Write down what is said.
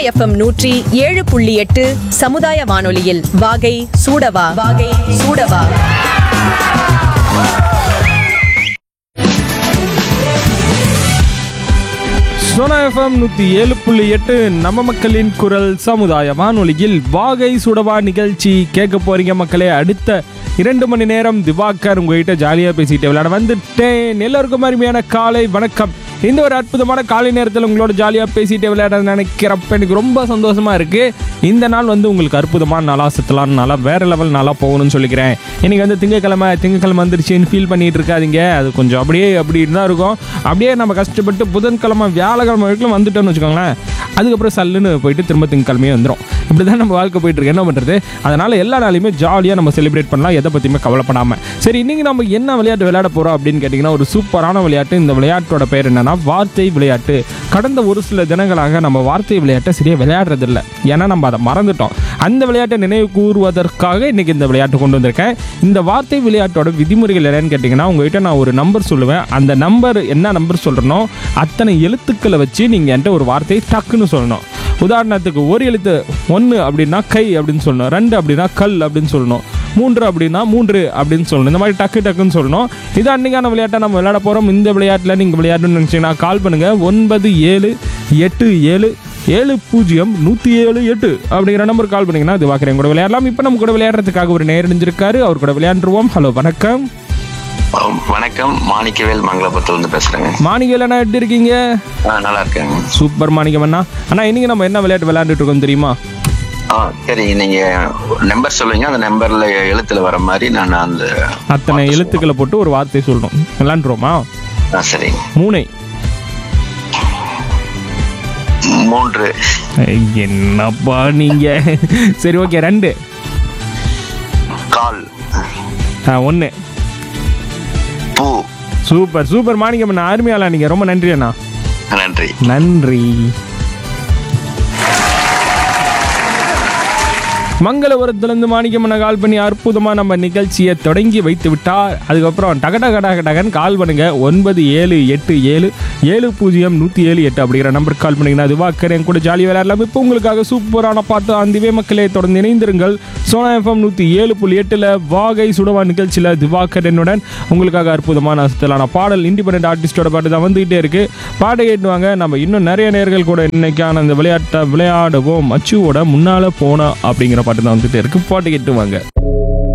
FM நூற்றி ஏழு புள்ளி எட்டு சமுதாய வானொலியில் வாகை சூடவா வாகை சூடவா சோனா எஃப்எம் நூற்றி ஏழு புள்ளி எட்டு நம்ம மக்களின் குரல் சமுதாய வானொலியில் வாகை சுடவா நிகழ்ச்சி கேட்க போறீங்க மக்களே அடுத்த இரண்டு மணி நேரம் திவாகர் உங்ககிட்ட ஜாலியாக பேசிட்டு விளையாட வந்துட்டேன் எல்லாருக்கும் அருமையான காலை வணக்கம் இந்த ஒரு அற்புதமான காலை நேரத்தில் உங்களோட ஜாலியாக பேசிட்டு விளையாட நினைக்கிறப்ப எனக்கு ரொம்ப சந்தோஷமா இருக்கு இந்த நாள் வந்து உங்களுக்கு அற்புதமான நாளா சுத்தலான நாளா வேற லெவல் நாளா போகணும்னு சொல்லிக்கிறேன் இன்னைக்கு வந்து திங்கக்கிழமை திங்கக்கிழமை வந்துருச்சுன்னு ஃபீல் பண்ணிட்டு இருக்காதீங்க அது கொஞ்சம் அப்படியே அப்படி தான் இருக்கும் அப்படியே நம்ம கஷ்டப்பட்டு புதன்கிழமை வியாழக்கிழமை வரைக்கும் வந்துட்டோம்னு வச்சுக்கோங்களேன் அதுக்கப்புறம் சல்லுன்னு போயிட்டு திரும்ப திங்கக்கிழமையே வந்துடும் இப்படி தான் நம்ம வாழ்க்கை போயிட்டு இருக்கு என்ன பண்ணுறது அதனால எல்லா நாளையுமே ஜாலியாக நம்ம செலிப்ரேட் பண்ணலாம் எதை பற்றியுமே கவலைப்படாமல் சரி இன்னைக்கு நம்ம என்ன விளையாட்டு விளையாட போகிறோம் அப்படின்னு கேட்டிங்கன்னா ஒரு சூப்பரான விளையாட்டு இந்த விளையாட்டோட பேர் என்னன்னா வார்த்தை விளையாட்டு கடந்த ஒரு சில தினங்களாக நம்ம வார்த்தை விளையாட்டை சரியாக விளையாடுறதில்ல ஏன்னா நம்ம அதை மறந்துட்டோம் அந்த விளையாட்டை நினைவு கூறுவதற்காக இன்னைக்கு இந்த விளையாட்டு கொண்டு வந்திருக்கேன் இந்த வார்த்தை விளையாட்டோட விதிமுறைகள் என்னன்னு கேட்டிங்கன்னா உங்ககிட்ட நான் ஒரு நம்பர் சொல்லுவேன் அந்த நம்பர் என்ன நம்பர் சொல்கிறனோ அத்தனை எழுத்துக்களை வச்சு நீங்கள் என்கிட்ட ஒரு வார்த்தையை டக்குன்னு சொல்லணும் உதாரணத்துக்கு ஒரு எழுத்து ஒன்று அப்படின்னா கை அப்படின்னு சொல்லணும் ரெண்டு அப்படின்னா கல் அப்படின்னு சொல்லணும் மூன்று அப்படின்னா மூன்று அப்படின்னு சொல்லணும் இந்த மாதிரி டக்கு டக்குன்னு சொல்லணும் இது அன்றைக்கான விளையாட்டை நம்ம விளையாட போகிறோம் இந்த விளையாட்டில் நீங்கள் விளையாடணும்னு நினச்சிங்கன்னா கால் பண்ணுங்கள் ஒன்பது ஏழு எட்டு ஏழு ஏழு பூஜ்ஜியம் நூற்றி ஏழு எட்டு அப்படிங்கிற நம்பர் கால் பண்ணிங்கன்னா இது பார்க்குறேன் கூட விளையாடலாம் இப்போ நம்ம கூட விளையாடுறதுக்காக ஒரு நேரடிஞ்சிருக்காரு அவர் கூட விளையாண்டுருவோம் ஹலோ வணக்கம் வணக்கம் மாணிக்கவேல் மங்களபுரத்துல இருந்து பேசுறேங்க மாணிகள் அண்ணா எப்படி இருக்கீங்க ஆ, நல்லா இருக்கேங்க சூப்பர் மாணிக்கம் அண்ணா அண்ணா இன்னைக்கு நம்ம என்ன விளையாட்டு விளையாண்டுட்டு இருக்கோம் தெரியுமா ஆ சரி நீங்க நம்பர் சொல்லுங்க அந்த நம்பர்ல எழுத்துல வர மாதிரி நான் அந்த அத்தனை எழுத்துக்களை போட்டு ஒரு வார்த்தை சொல்லணும் விளையாண்டுருவோமா ஆ சரிங்க மூனை மூன்று என்னப்பா நீங்க சரி ஓகே ரெண்டு கால் ஒன்று பூ சூப்பர் சூப்பர் மாணிக்கம் அண்ணா அருமையாளா நீங்க ரொம்ப நன்றி அண்ணா நன்றி நன்றி மங்களபுரத்துலேருந்து மாணிக்கம்மனை கால் பண்ணி அற்புதமாக நம்ம நிகழ்ச்சியை தொடங்கி வைத்து விட்டார் அதுக்கப்புறம் டக டக டக டகன்னு கால் பண்ணுங்க ஒன்பது ஏழு எட்டு ஏழு ஏழு பூஜ்ஜியம் நூற்றி ஏழு எட்டு அப்படிங்கிற நம்பருக்கு கால் பண்ணிங்கன்னா அது வாக்கறேன் கூட ஜாலி விளையாடலாம் இப்போ உங்களுக்காக சூப்பரான பாட்டு அந்திவே மக்களே தொடர்ந்து இணைந்திருங்கள் சோனா எஃப்எம் நூற்றி ஏழு புள்ளி எட்டில் வாகை சுடவா நிகழ்ச்சியில் திவாகரனுடன் உங்களுக்காக அற்புதமான அசத்தலான பாடல் இண்டிபெண்ட் ஆர்டிஸ்டோட பாட்டு தான் வந்துகிட்டே இருக்கு பாட்டை கேட்டுவாங்க நம்ம இன்னும் நிறைய நேர்கள் கூட இன்னைக்கான அந்த விளையாட்டை விளையாடுவோம் மச்சுவோட முன்னால போனா அப்படிங்கிற பாட்டு தான் வந்துட்டு இருக்கு பாட்டு கேட்டுவாங்க